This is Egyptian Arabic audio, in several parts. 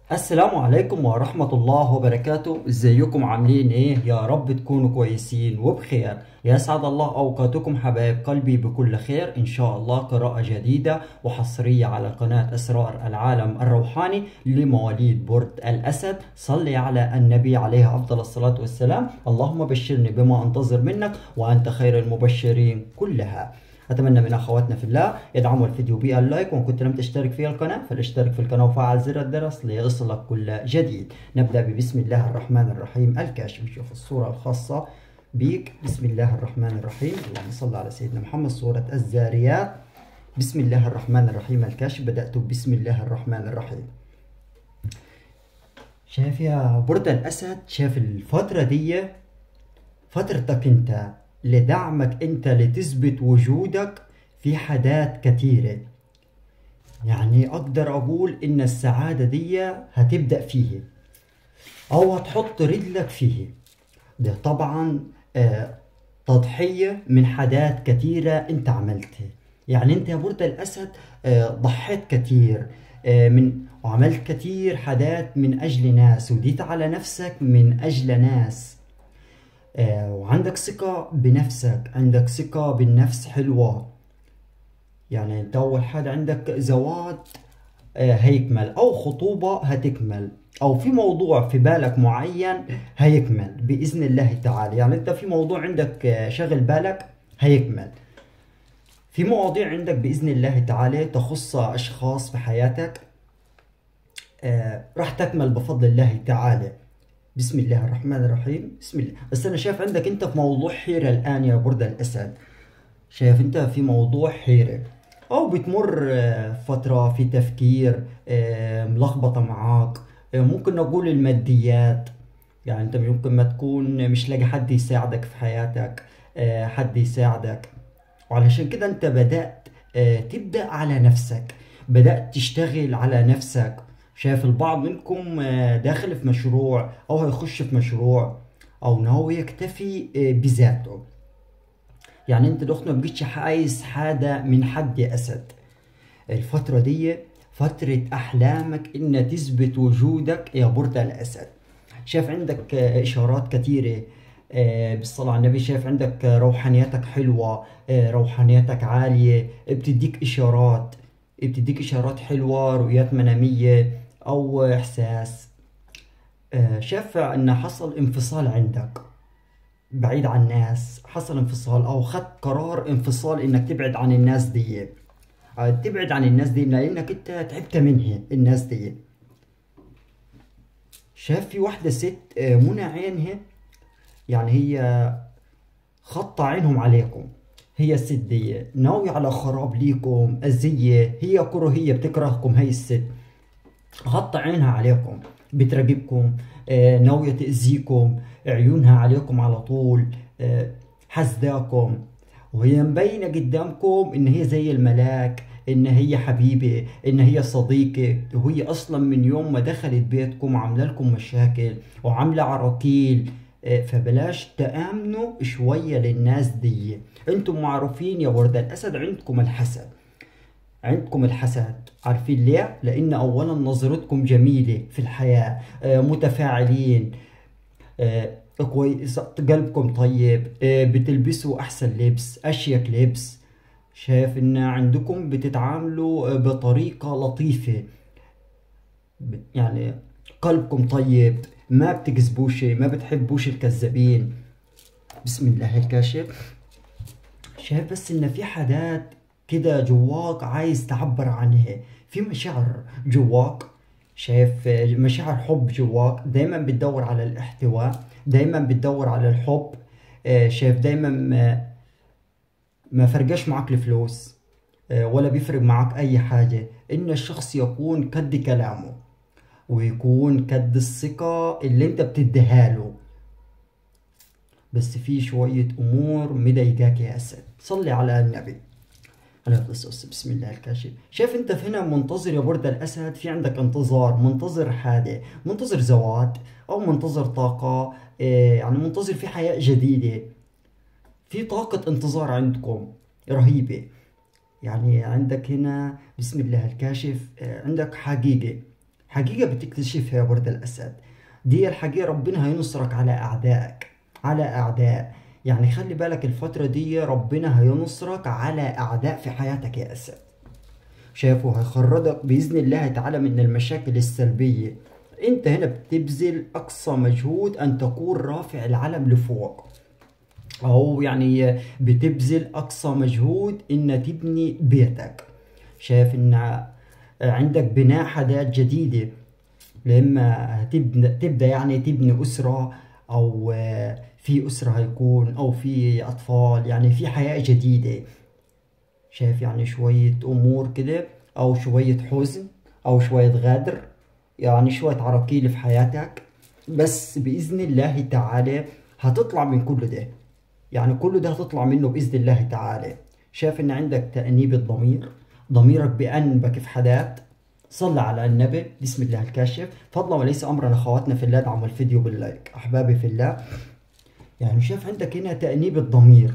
السلام عليكم ورحمة الله وبركاته ازيكم عاملين ايه يا رب تكونوا كويسين وبخير يسعد الله اوقاتكم حبايب قلبي بكل خير ان شاء الله قراءة جديدة وحصرية على قناة اسرار العالم الروحاني لمواليد برج الاسد صلي على النبي عليه افضل الصلاة والسلام اللهم بشرني بما انتظر منك وانت خير المبشرين كلها اتمنى من اخواتنا في الله يدعموا الفيديو باللايك وان كنت لم تشترك في القناه فلاشترك في القناه وفعل زر الجرس ليصلك كل جديد نبدا ببسم الله الرحمن الرحيم الكاشف نشوف الصوره الخاصه بيك بسم الله الرحمن الرحيم اللهم صل على سيدنا محمد سوره الزاريات بسم الله الرحمن الرحيم الكاشف بدات بسم الله الرحمن الرحيم شايف يا برد الاسد شايف الفتره دي فترتك انت لدعمك انت لتثبت وجودك في حاجات كثيرة يعني اقدر اقول ان السعادة دي هتبدأ فيه او هتحط رجلك فيه ده طبعا آه تضحية من حاجات كثيرة انت عملتها يعني انت يا برد الاسد آه ضحيت كثير آه من وعملت كثير حاجات من اجل ناس وديت على نفسك من اجل ناس آه، وعندك ثقة بنفسك عندك ثقة بالنفس حلوة يعني انت اول حاجة عندك زواج آه، هيكمل او خطوبة هتكمل او في موضوع في بالك معين هيكمل باذن الله تعالى يعني انت في موضوع عندك آه، شغل بالك هيكمل في مواضيع عندك باذن الله تعالى تخص اشخاص في حياتك راح تكمل بفضل الله تعالى بسم الله الرحمن الرحيم بسم الله بس انا شايف عندك انت في موضوع حيرة الان يا برد الاسد شايف انت في موضوع حيرة او بتمر آه، فترة في تفكير آه، ملخبطة معاك آه، ممكن نقول الماديات يعني انت ممكن ما تكون مش لاقي حد يساعدك في حياتك حد يساعدك وعلشان كده انت بدأت تبدأ على نفسك بدأت تشتغل على نفسك شايف البعض منكم آه، داخل في مشروع او هيخش في مشروع او ناوي يكتفي آه، بذاته يعني انت دخل ما بقيتش عايز حاجة من حد يا اسد الفترة دي فترة احلامك ان تثبت وجودك يا برد الاسد شايف عندك آه، اشارات كثيرة بالصلاة على النبي شايف عندك روحانيتك حلوة روحانيتك عالية بتديك اشارات بتديك اشارات حلوة رؤيات منامية او احساس آه، شاف ان حصل انفصال عندك بعيد عن الناس حصل انفصال او خدت قرار انفصال انك تبعد عن الناس دي آه، تبعد عن الناس دي لانك انت تعبت منها الناس دي شاف في واحدة ست آه، منى عينها يعني هي خط عينهم عليكم هي الست دي ناوية على خراب ليكم أذية هي كرهية بتكرهكم هي الست غطى عينها عليكم بتراقبكم آه، ناوية تأذيكم عيونها عليكم على طول آه، حسداكم وهي مبينة قدامكم إن هي زي الملاك إن هي حبيبة إن هي صديقة وهي أصلا من يوم ما دخلت بيتكم عاملة لكم مشاكل وعاملة عراكيل آه، فبلاش تآمنوا شوية للناس دي انتم معروفين يا ورد الأسد عندكم الحسد عندكم الحسد عارفين ليه؟ لأن أولا نظرتكم جميلة في الحياة آه، متفاعلين آه، كويس قلبكم طيب آه، بتلبسوا أحسن لبس أشيك لبس شايف إن عندكم بتتعاملوا بطريقة لطيفة يعني قلبكم طيب ما بتكذبوش ما بتحبوش الكذابين بسم الله الكاشف شايف بس ان في حاجات كده جواك عايز تعبر عنها في مشاعر جواك شايف مشاعر حب جواك دايما بتدور على الاحتواء دايما بتدور على الحب آه، شايف دايما ما, ما فرقش معك الفلوس آه، ولا بيفرق معك اي حاجة ان الشخص يكون كد كلامه ويكون كد الثقة اللي انت بتديها له بس في شوية امور مضايقاك يا اسد صلي على النبي عليه الصلاة بسم الله الكاشف شايف انت هنا منتظر يا برد الاسد في عندك انتظار منتظر حاجة منتظر زواج او منتظر طاقة إيه، يعني منتظر في حياة جديدة في طاقة انتظار عندكم رهيبة يعني عندك هنا بسم الله الكاشف إيه، عندك حقيقة حقيقة بتكتشفها يا برد الأسد دي الحقيقة ربنا هينصرك على أعدائك على أعداء يعني خلي بالك الفترة دي ربنا هينصرك على أعداء في حياتك يا أسد شايفه هيخرجك بإذن الله تعالى من المشاكل السلبية انت هنا بتبذل اقصى مجهود ان تكون رافع العلم لفوق او يعني بتبذل اقصى مجهود ان تبني بيتك شايف ان عندك بناء حاجات جديدة لما تبنى تبدا يعني تبني اسره او في اسره هيكون او في اطفال يعني في حياه جديده شايف يعني شويه امور كده او شويه حزن او شويه غدر يعني شويه عراقيل في حياتك بس باذن الله تعالى هتطلع من كل ده يعني كل ده هتطلع منه باذن الله تعالى شايف ان عندك تانيب الضمير ضميرك بانبك في حدات صلى على النبي بسم الله الكاشف فضلا وليس امرا اخواتنا في الله دعموا الفيديو باللايك احبابي في الله يعني شايف عندك هنا تأنيب الضمير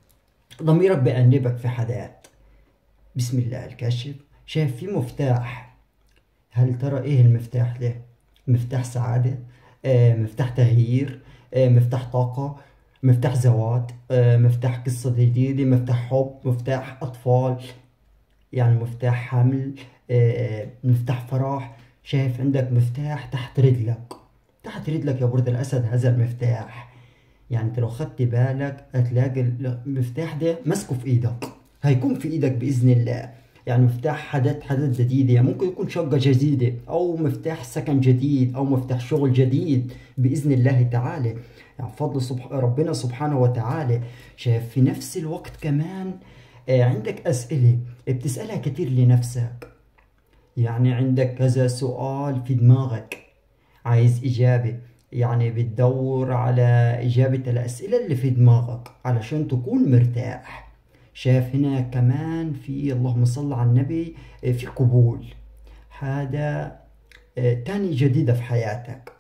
ضميرك بأنبك في حدات بسم الله الكاشف شايف في مفتاح هل ترى ايه المفتاح ده مفتاح سعادة آه مفتاح تغيير آه مفتاح طاقة مفتاح زواج آه مفتاح قصة جديدة مفتاح حب مفتاح أطفال يعني مفتاح حمل آه مفتاح فرح شايف عندك مفتاح تحت رجلك تحت رجلك يا برد الأسد هذا المفتاح يعني انت لو خدت بالك هتلاقي المفتاح ده ماسكه في ايدك هيكون في ايدك باذن الله يعني مفتاح حدث حدث جديد يعني ممكن يكون شقة جديدة أو مفتاح سكن جديد أو مفتاح شغل جديد بإذن الله تعالى يعني فضل سبح ربنا سبحانه وتعالى شايف في نفس الوقت كمان آه، عندك أسئلة بتسألها كتير لنفسك يعني عندك كذا سؤال في دماغك عايز إجابة يعني بتدور على إجابة الأسئلة اللي في دماغك علشان تكون مرتاح شايف هنا كمان في اللهم صل على النبي آه، في قبول هذا آه، تاني جديدة في حياتك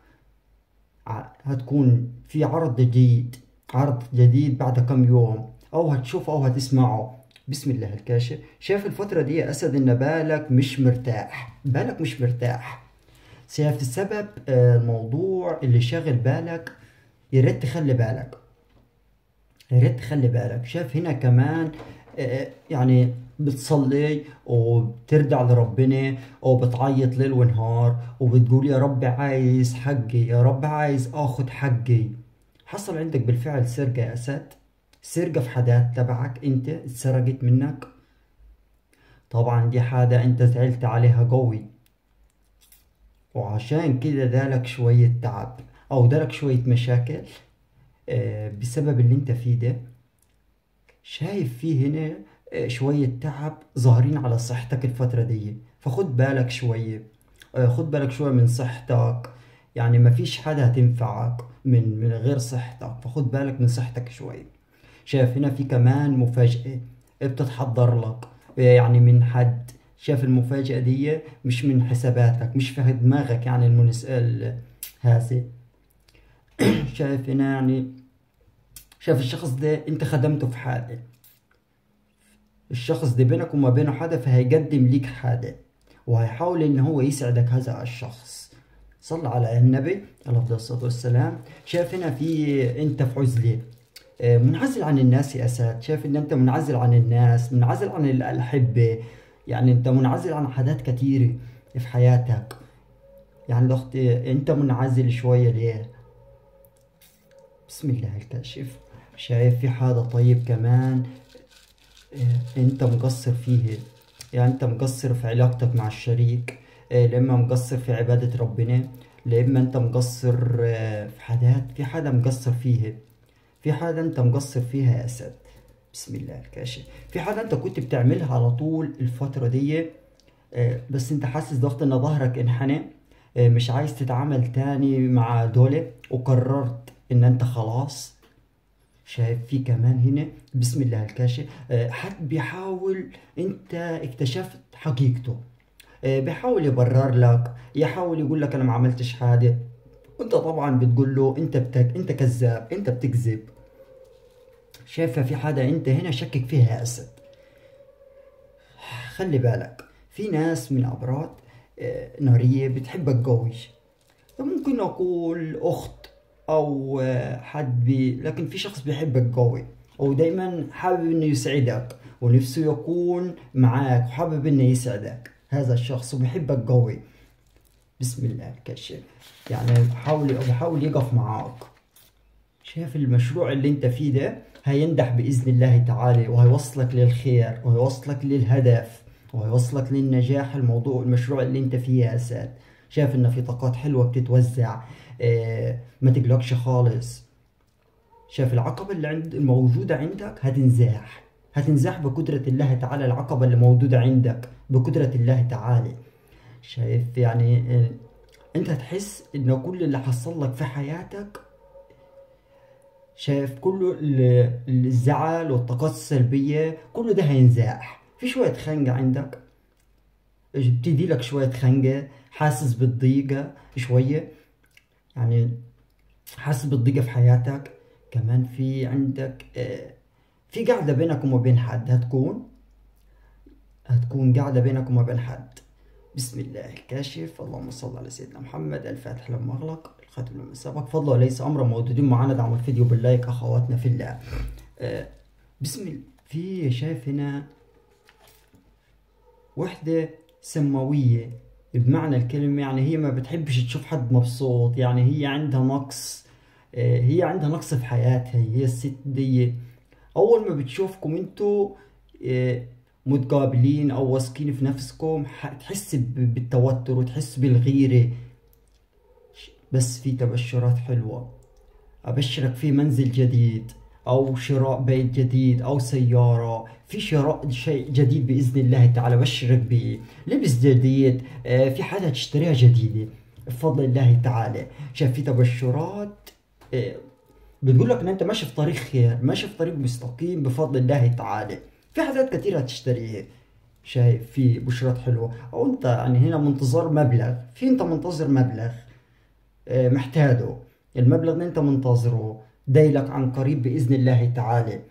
هتكون في عرض جديد عرض جديد بعد كم يوم أو هتشوفه أو هتسمعه بسم الله الكاشف شايف الفترة دي يا أسد إن بالك مش مرتاح بالك مش مرتاح شايف السبب آه، الموضوع اللي شاغل بالك يا ريت تخلي بالك يا ريت تخلي بالك شايف هنا كمان آه، يعني بتصلي وبترجع لربنا وبتعيط ليل ونهار وبتقول يا رب عايز حقي يا رب عايز اخد حقي حصل عندك بالفعل سرقة يا أسد سرقة في حدات تبعك انت اتسرقت منك طبعا دي حاجة انت زعلت عليها قوي وعشان كده دالك شوية تعب او دالك شوية مشاكل آه، بسبب اللي انت فيه ده شايف فيه هنا آه، شوية تعب ظاهرين على صحتك الفترة دي فخد بالك شوية آه، خد بالك شوية من صحتك يعني مفيش حدا هتنفعك من من غير صحتك فخد بالك من صحتك شوية شايف هنا في كمان مفاجأة بتتحضر لك يعني من حد شاف المفاجأة دي مش من حساباتك مش في دماغك يعني المنس هذا شايف هنا يعني شايف الشخص ده انت خدمته في حاجة الشخص ده بينك وما بينه حدا فهيقدم ليك حاجة وهيحاول ان هو يسعدك هذا الشخص صلى على النبي عليه الصلاة والسلام شايف هنا في انت في عزلة آه، منعزل عن الناس يا اسد شايف ان انت منعزل عن الناس منعزل عن الاحبة يعني انت منعزل عن حاجات كتيرة في حياتك يعني ضغط انت منعزل شوية ليه بسم الله الكاشف شايف في حاجة طيب كمان اه انت مقصر فيه يعني انت مقصر في علاقتك مع الشريك اه لما مقصر في عبادة ربنا لما انت مقصر اه في حاجات في حدا مقصر فيه في حاجة انت مقصر فيها يا اسد بسم الله الكاشف في حاجة انت كنت بتعملها على طول الفترة دي آه، بس انت حاسس ضغط ان ظهرك انحنى آه، مش عايز تتعامل تاني مع دولة وقررت ان انت خلاص شايف في كمان هنا بسم الله الكاشف آه، حد بيحاول انت اكتشفت حقيقته بيحاول يبرر لك يحاول يقول لك انا ما عملتش حاجة وانت طبعا بتقول له انت بتك انت كذاب انت بتكذب شايفة في حدا انت هنا شكك فيها يا اسد خلي بالك في ناس من ابراد آه، نارية بتحبك قوي ممكن أقول أخت أو آه، حد بي لكن في شخص بيحبك قوي ودايما حابب إنه يسعدك ونفسه يكون معاك وحابب إنه يسعدك هذا الشخص وبيحبك قوي بسم الله الكشف يعني بحاول بحاول يقف معاك شايف المشروع اللي انت فيه ده هينجح بإذن الله تعالى وهيوصلك للخير وهيوصلك للهدف وهيوصلك للنجاح الموضوع المشروع اللي انت فيه يا أسد شايف ان في طاقات حلوة بتتوزع اه ما تقلقش خالص شايف العقبة اللي عند الموجودة عندك هتنزاح هتنزاح بقدرة الله تعالى العقبة اللي موجودة عندك بقدرة الله تعالى شايف يعني اه انت هتحس ان كل اللي حصل لك في حياتك شايف كله الزعل والطاقات السلبية كله ده هينزاح في شوية خنقة عندك بتدي لك شوية خنقة حاسس بالضيقة شوية يعني حاسس بالضيقة في حياتك كمان في عندك في قاعدة بينك وما بين حد هتكون هتكون قاعدة بينك وما بين حد بسم الله الكاشف اللهم صل على سيدنا محمد الفاتح لما أغلق الخاتم لما سبق فضل وليس أمر موجودين معانا دعموا الفيديو باللايك أخواتنا في الله آه بسم الله في شايف هنا وحدة سماوية بمعنى الكلمة يعني هي ما بتحبش تشوف حد مبسوط يعني هي عندها نقص آه هي عندها نقص في حياتها هي الست دي أول ما بتشوفكم انتوا آه متقابلين او واثقين في نفسكم تحس بالتوتر وتحس بالغيرة بس في تبشرات حلوة ابشرك في منزل جديد او شراء بيت جديد او سيارة في شراء شيء جديد باذن الله تعالى بشرك به لبس جديد في حاجة تشتريها جديدة بفضل الله تعالى شايف في تبشرات بتقول لك ان انت ماشي في طريق خير ماشي في طريق مستقيم بفضل الله تعالى في حاجات كثيرة تشتريها شايف في بشرات حلوة أو أنت يعني هنا منتظر مبلغ في أنت منتظر مبلغ محتاجه المبلغ اللي أنت منتظره دايلك عن قريب بإذن الله تعالى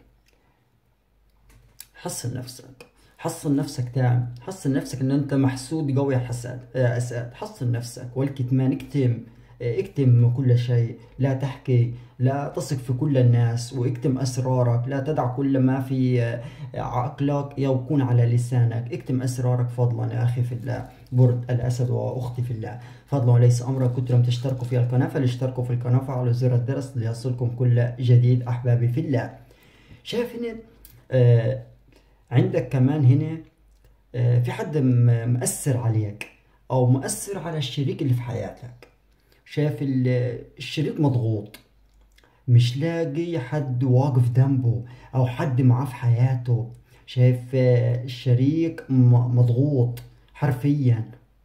حصن نفسك حصن نفسك تام حصن نفسك ان انت محسود قوي يا حسد يا اسد حصن نفسك والكتمان اكتم اكتم كل شيء لا تحكي لا تثق في كل الناس واكتم أسرارك لا تدع كل ما في عقلك يكون على لسانك اكتم أسرارك فضلا يا أخي في الله برد الأسد وأختي في الله فضلا وليس أمرا كنتم لم تشتركوا في القناة فلاشتركوا في القناة وفعلوا زر الجرس ليصلكم كل جديد أحبابي في الله شايف هنا آه عندك كمان هنا آه في حد مأثر عليك أو مؤثر على الشريك اللي في حياتك شايف الشريك مضغوط مش لاقي حد واقف جنبه او حد معاه في حياته شايف الشريك مضغوط حرفيا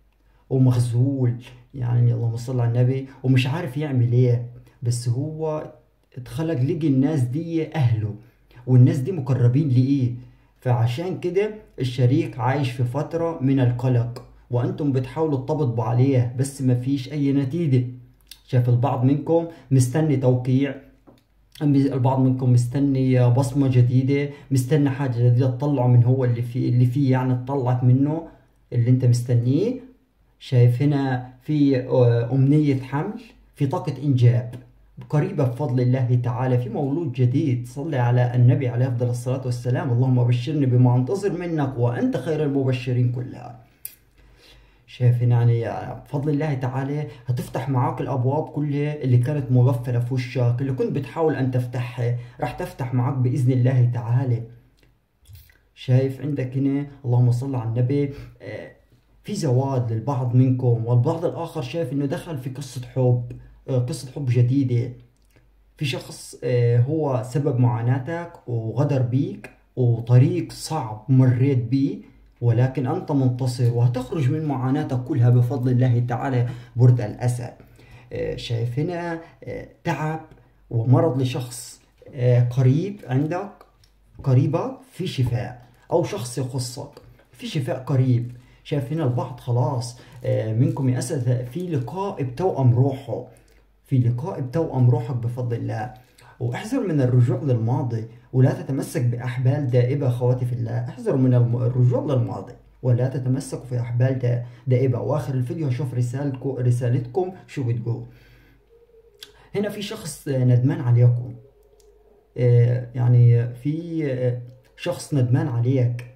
ومخزول يعني اللهم صل على النبي ومش عارف يعمل ايه بس هو اتخلق لقي الناس دي اهله والناس دي مقربين لإيه فعشان كده الشريك عايش في فترة من القلق وانتم بتحاولوا تطبطبوا عليه بس مفيش اي نتيجة شايف البعض منكم مستني توقيع البعض منكم مستني بصمة جديدة مستني حاجة جديدة تطلعه من هو اللي فيه اللي فيه يعني تطلعك منه اللي انت مستنيه شايف هنا في أمنية حمل في طاقة إنجاب قريبة بفضل الله تعالى في مولود جديد صلي على النبي عليه أفضل الصلاة والسلام اللهم بشرني بما أنتظر منك وأنت خير المبشرين كلها شايف يعني بفضل الله تعالى هتفتح معاك الابواب كلها اللي كانت مغفله في وشك اللي كنت بتحاول ان تفتحها راح تفتح معاك باذن الله تعالى شايف عندك هنا اللهم صل على النبي في زواج للبعض منكم والبعض الاخر شايف انه دخل في قصه حب قصه حب جديده في شخص هو سبب معاناتك وغدر بيك وطريق صعب مريت بيه ولكن أنت منتصر وهتخرج من معاناتك كلها بفضل الله تعالى برد الأسد شايف هنا تعب ومرض لشخص قريب عندك قريبك في شفاء أو شخص يخصك في شفاء قريب شايف هنا البعض خلاص منكم يا أسد في لقاء بتوأم روحه في لقاء بتوأم روحك بفضل الله واحذر من الرجوع للماضي ولا تتمسك بأحبال دائبة أخواتي في الله احذروا من الرجوع للماضي ولا تتمسكوا في أحبال دائبة وآخر الفيديو هشوف رسالتكم رسالتكم شو بتقول هنا في شخص ندمان عليكم يعني في شخص ندمان عليك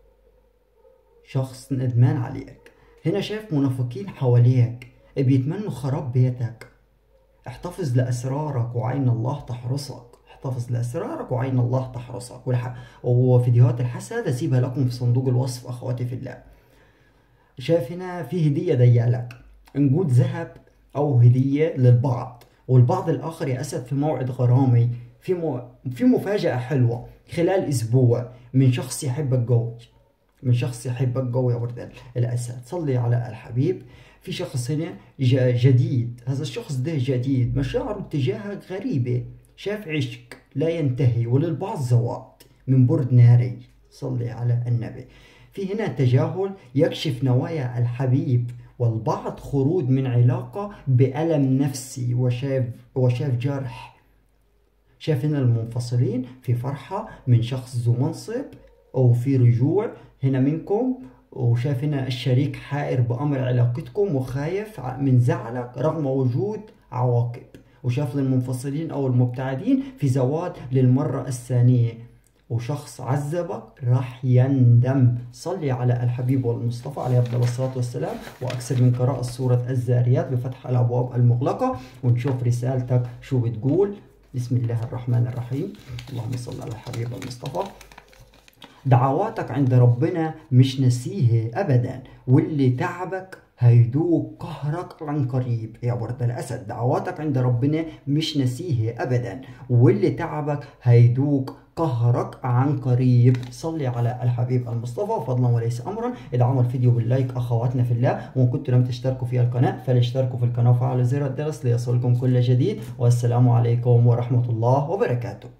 شخص ندمان عليك هنا شايف منافقين حواليك بيتمنوا خراب بيتك احتفظ لأسرارك وعين الله تحرسك احتفظ لأسرارك وعين الله تحرسك والح... وفيديوهات الحسد سيبها لكم في صندوق الوصف أخواتي في الله شايف هنا في هدية ديالك نقود ذهب أو هدية للبعض والبعض الآخر يا أسد في موعد غرامي في م... في مفاجأة حلوة خلال أسبوع من شخص يحبك قوي من شخص يحبك قوي يا ورد الأسد صلي على الحبيب في شخص هنا جديد هذا الشخص ده جديد مشاعره تجاهك غريبة شاف عشق لا ينتهي وللبعض زواج من برد ناري صلي على النبي في هنا تجاهل يكشف نوايا الحبيب والبعض خروج من علاقة بألم نفسي وشاف وشاف جرح شاف هنا المنفصلين في فرحة من شخص ذو منصب أو في رجوع هنا منكم وشاف هنا الشريك حائر بأمر علاقتكم وخايف من زعلك رغم وجود عواقب وشاف للمنفصلين أو المبتعدين في زواج للمرة الثانية وشخص عذبك راح يندم صلي على الحبيب والمصطفى عليه أفضل الصلاة والسلام وأكثر من قراءة سورة الزاريات بفتح الأبواب المغلقة ونشوف رسالتك شو بتقول بسم الله الرحمن الرحيم اللهم صل على الحبيب المصطفى دعواتك عند ربنا مش نسيه أبدا واللي تعبك هيدوق قهرك عن قريب يا ورد الأسد دعواتك عند ربنا مش نسيه أبدا واللي تعبك هيدوق قهرك عن قريب صلي على الحبيب المصطفى فضلا وليس امرا ادعموا الفيديو باللايك اخواتنا في الله وان كنتم لم تشتركوا في القناه فلاشتركوا في القناه وفعلوا زر الجرس ليصلكم كل جديد والسلام عليكم ورحمه الله وبركاته